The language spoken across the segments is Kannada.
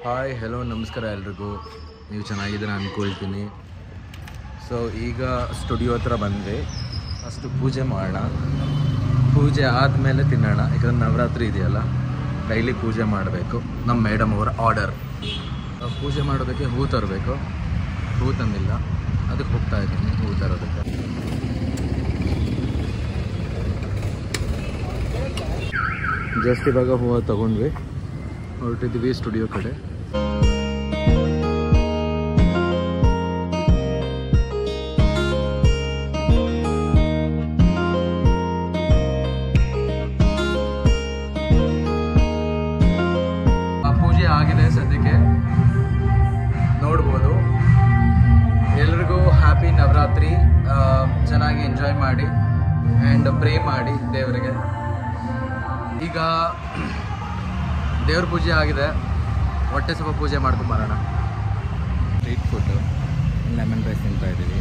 ಹಾಯ್ ಹಲೋ ನಮಸ್ಕಾರ ಎಲ್ರಿಗೂ ನೀವು ಚೆನ್ನಾಗಿದ್ದೀರಾ ಅಂದ್ಕೊಳ್ತೀನಿ ಸೊ ಈಗ ಸ್ಟುಡಿಯೋ ಹತ್ರ ಬಂದ್ವಿ ಫಸ್ಟು ಪೂಜೆ ಮಾಡೋಣ ಪೂಜೆ ಆದಮೇಲೆ ತಿನ್ನೋಣ ಯಾಕಂದ್ರೆ ನವರಾತ್ರಿ ಇದೆಯಲ್ಲ ಡೈಲಿ ಪೂಜೆ ಮಾಡಬೇಕು ನಮ್ಮ ಮೇಡಮ್ ಅವರ ಆರ್ಡರ್ ಪೂಜೆ ಮಾಡೋದಕ್ಕೆ ಹೂ ತರಬೇಕು ಹೂ ತಂದಿಲ್ಲ ಅದಕ್ಕೆ ಹೋಗ್ತಾ ಇದ್ದೀನಿ ಹೂ ತರೋದಕ್ಕೆ ಜಸ್ಟ್ ಇವಾಗ ಹೂವು ತಗೊಂಡ್ವಿ ಹೊರಟಿದ್ವಿ ಸ್ಟುಡಿಯೋ ಕಡೆ ಆ ಪೂಜೆ ಆಗಿದೆ ಸದ್ಯಕ್ಕೆ ನೋಡ್ಬೋದು ಎಲ್ರಿಗೂ ಹ್ಯಾಪಿ ನವರಾತ್ರಿ ಆ, ಚೆನ್ನಾಗಿ ಎಂಜಾಯ್ ಮಾಡಿ ಆ್ಯಂಡ್ ಪ್ರೇ ಮಾಡಿ ದೇವರಿಗೆ ಈಗ ದೇವ್ರ ಪೂಜೆ ಆಗಿದೆ ಹೊಟ್ಟೆ ಸ್ವಲ್ಪ ಪೂಜೆ ಮಾಡ್ಕೊಂಬರೋಣ ಸ್ಟ್ರೀಟ್ ಫುಡ್ಡು ಲೆಮನ್ ರೈಸ್ ತಿಂತಾ ಇದ್ದೀವಿ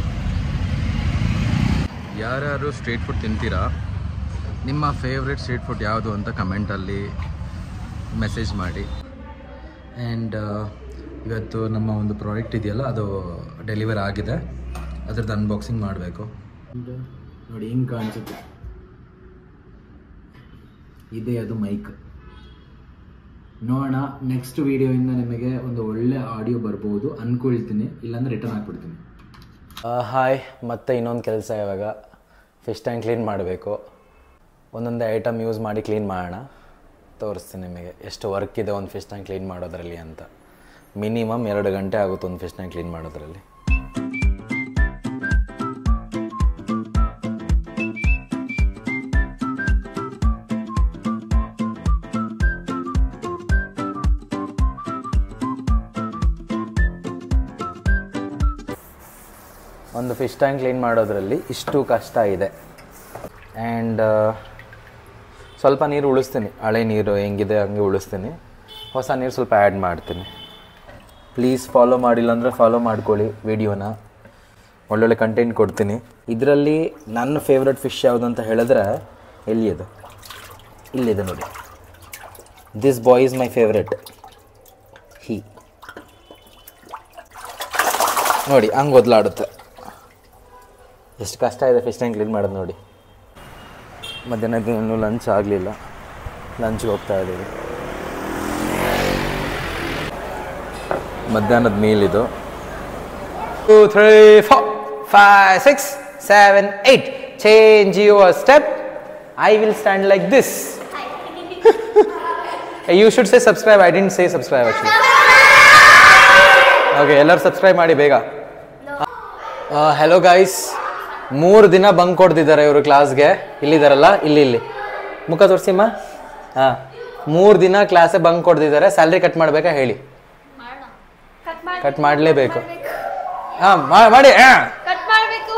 ಯಾರ್ಯಾರು ಸ್ಟ್ರೀಟ್ ಫುಡ್ ತಿಂತೀರಾ ನಿಮ್ಮ ಫೇವ್ರೆಟ್ ಸ್ಟ್ರೀಟ್ ಫುಡ್ ಯಾವುದು ಅಂತ ಕಮೆಂಟಲ್ಲಿ ಮೆಸೇಜ್ ಮಾಡಿ ಆ್ಯಂಡ್ ಇವತ್ತು ನಮ್ಮ ಒಂದು ಪ್ರಾಡಕ್ಟ್ ಇದೆಯಲ್ಲ ಅದು ಡೆಲಿವರ್ ಆಗಿದೆ ಅದ್ರದ್ದು ಅನ್ಬಾಕ್ಸಿಂಗ್ ಮಾಡಬೇಕು ನೋಡಿ ಹಿಂಗೆ ಕಾಣಿಸುತ್ತೆ ಇದೆ ಅದು ಮೈಕ್ ನೋಡೋಣ ನೆಕ್ಸ್ಟ್ ವಿಡಿಯೋಯಿಂದ ನಿಮಗೆ ಒಂದು ಒಳ್ಳೆ ಆಡಿಯೋ ಬರ್ಬೋದು ಅಂದ್ಕೊಳ್ತೀನಿ ಇಲ್ಲಾಂದ್ರೆ ರಿಟರ್ನ್ ಹಾಕ್ಬಿಡ್ತೀನಿ ಹಾಯ್ ಮತ್ತೆ ಇನ್ನೊಂದು ಕೆಲಸ ಇವಾಗ ಫಿಶ್ ಟ್ಯಾಂಕ್ ಕ್ಲೀನ್ ಮಾಡಬೇಕು ಒಂದೊಂದೇ ಐಟಮ್ ಯೂಸ್ ಮಾಡಿ ಕ್ಲೀನ್ ಮಾಡೋಣ ತೋರಿಸ್ತೀನಿ ನಿಮಗೆ ಎಷ್ಟು ವರ್ಕ್ ಇದೆ ಒಂದು ಫಿಶ್ ಟ್ಯಾಂಕ್ ಕ್ಲೀನ್ ಮಾಡೋದ್ರಲ್ಲಿ ಅಂತ ಮಿನಿಮಮ್ ಎರಡು ಗಂಟೆ ಆಗುತ್ತೆ ಒಂದು ಫಿಶ್ ಟ್ಯಾಂಕ್ ಕ್ಲೀನ್ ಮಾಡೋದ್ರಲ್ಲಿ ಒಂದು ಫಿಶ್ ಟ್ಯಾಂಕ್ ಕ್ಲೀನ್ ಮಾಡೋದ್ರಲ್ಲಿ ಇಷ್ಟು ಕಷ್ಟ ಇದೆ ಆ್ಯಂಡ್ ಸ್ವಲ್ಪ ನೀರು ಉಳಿಸ್ತೀನಿ ಹಳೆ ನೀರು ಹೆಂಗಿದೆ ಹಂಗೆ ಉಳಿಸ್ತೀನಿ ಹೊಸ ನೀರು ಸ್ವಲ್ಪ ಆ್ಯಡ್ ಮಾಡ್ತೀನಿ ಪ್ಲೀಸ್ ಫಾಲೋ ಮಾಡಿಲ್ಲ ಅಂದರೆ ಫಾಲೋ ಮಾಡ್ಕೊಳ್ಳಿ ವಿಡಿಯೋನ ಒಳ್ಳೊಳ್ಳೆ ಕಂಟೆಂಟ್ ಕೊಡ್ತೀನಿ ಇದರಲ್ಲಿ ನನ್ನ ಫೇವ್ರೆಟ್ ಫಿಶ್ ಯಾವುದು ಅಂತ ಹೇಳಿದ್ರೆ ಎಲ್ಲಿ ಅದು ಇಲ್ಲಿದೆ ನೋಡಿ this boy is my favourite he ನೋಡಿ ಹಂಗೆ ಒದ್ಲಾಡುತ್ತೆ ಎಷ್ಟು ಕಷ್ಟ ಇದೆ ಫಿಶ್ ಟ್ಯಾಂಕ್ ಕ್ಲೀನ್ ಮಾಡೋದು ನೋಡಿ ಮಧ್ಯಾಹ್ನದ ಇನ್ನೂ ಲಂಚ್ ಆಗಲಿಲ್ಲ ಲಂಚ್ಗೆ ಹೋಗ್ತಾ ಇದ್ದೀವಿ ಮಧ್ಯಾಹ್ನದ ಮೀಲ್ ಇದು two three four five six seven eight change your step I will stand like this you should say subscribe I didn't say subscribe actually okay ಎಲ್ಲರೂ ಸಬ್ಸ್ಕ್ರೈಬ್ ಮಾಡಿ ಬೇಗ ಹಲೋ ಗೈಸ್ ಮೂರು ದಿನ ಬಂಕ್ ಕೊಡ್ತಿದ್ದಾರೆ ಇವರು ಕ್ಲಾಸ್ಗೆ ಇಲ್ಲಿದ್ದಾರಲ್ಲ ಇಲ್ಲಿ ಇಲ್ಲಿ ಮುಖ ತೋರಿಸಿಮ್ಮ ಹಾಂ ಮೂರು ದಿನ ಕ್ಲಾಸೇ ಬಂಕ್ ಕೊಡ್ತಿದ್ದಾರೆ ಸ್ಯಾಲ್ರಿ ಕಟ್ ಮಾಡಬೇಕಾ ಹೇಳಿ ಕಟ್ ಮಾಡಲೇಬೇಕು ಹಾಂ ಮಾಡಿ ಕಟ್ ಮಾಡಬೇಕು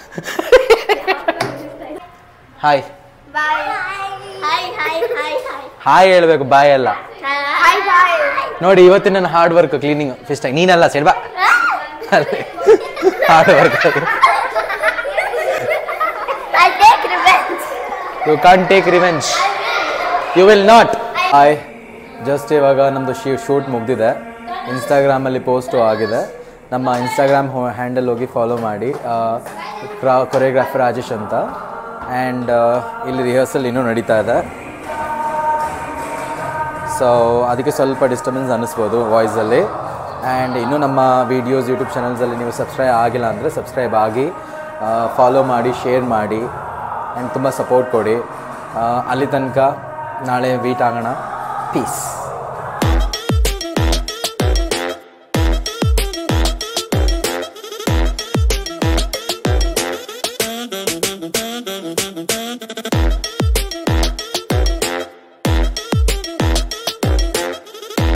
hi bye hi hi hi hi hi ಹೇಳ್ಬೇಕು ಬಾಯ್ ಅಲ್ಲ ಹಾಯ್ ಬಾಯ್ ನೋಡಿ ಇವತ್ತಿನ ನನ್ನ ಹಾರ್ಡ್ ವರ್ಕ್ ಕ್ಲೀನಿಂಗ್ ಫಿಸ್ಟ್ ನೀನಲ್ಲ ಸೈಡ್ ಬಾ hard work I take revenge you can take revenge you will not hi just ಇವಾಗ ನಮ್ಮದು ಶೂ ಶೂಟ್ ಮುಗ್ದಿದೆ ಇನ್ಸ್ಟಾಗ್ರಾಮಲ್ಲಿ ಪೋಸ್ಟು ಆಗಿದೆ ನಮ್ಮ ಇನ್ಸ್ಟಾಗ್ರಾಮ್ ಹ್ಯಾಂಡಲ್ ಹೋಗಿ ಫಾಲೋ ಮಾಡಿ ಕೊರಿಯೋಗ್ರಾಫರ್ ರಾಜೇಶ್ ಅಂತ ಆ್ಯಂಡ್ ಇಲ್ಲಿ ರಿಹರ್ಸಲ್ ಇನ್ನೂ ನಡೀತಾ ಇದೆ ಸೊ ಅದಕ್ಕೆ ಸ್ವಲ್ಪ ಡಿಸ್ಟರ್ಬೆನ್ಸ್ ಅನ್ನಿಸ್ಬೋದು ವಾಯ್ಸಲ್ಲಿ ಆ್ಯಂಡ್ ಇನ್ನೂ ನಮ್ಮ ವೀಡಿಯೋಸ್ ಯೂಟ್ಯೂಬ್ ಚಾನಲ್ಸಲ್ಲಿ ನೀವು ಸಬ್ಸ್ಕ್ರೈಬ್ ಆಗಿಲ್ಲ ಅಂದರೆ ಸಬ್ಸ್ಕ್ರೈಬ್ ಆಗಿ ಫಾಲೋ ಮಾಡಿ ಶೇರ್ ಮಾಡಿ ಆ್ಯಂಡ್ ತುಂಬ ಸಪೋರ್ಟ್ ಕೊಡಿ ಆ, ಅಲ್ಲಿ ತನಕ ನಾಳೆ ವೀಟ್ ಆಗೋಣ ಪೀಸ್